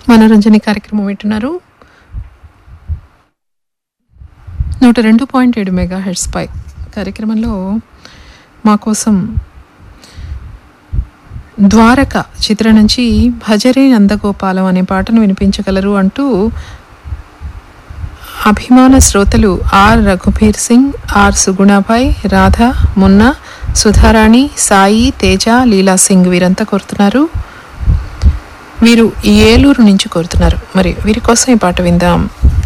మనోరంజని కార్యక్రమం వింటున్నారు నూట రెండు పాయింట్ ఏడు మెగా హెడ్స్ పై కార్యక్రమంలో మా కోసం ద్వారక చిత్రం నుంచి భజరే నందగోపాలం అనే పాటను వినిపించగలరు అంటూ అభిమాన శ్రోతలు ఆర్ రఘుబీర్ సింగ్ ఆర్ సుగుణాభాయ్ రాధా మున్నా సుధారాణి సాయి తేజ లీలా సింగ్ వీరంతా కోరుతున్నారు వీరు ఏలూరు నుంచి కోరుతున్నారు మరి వీరి కోసం ఈ పాట విందాం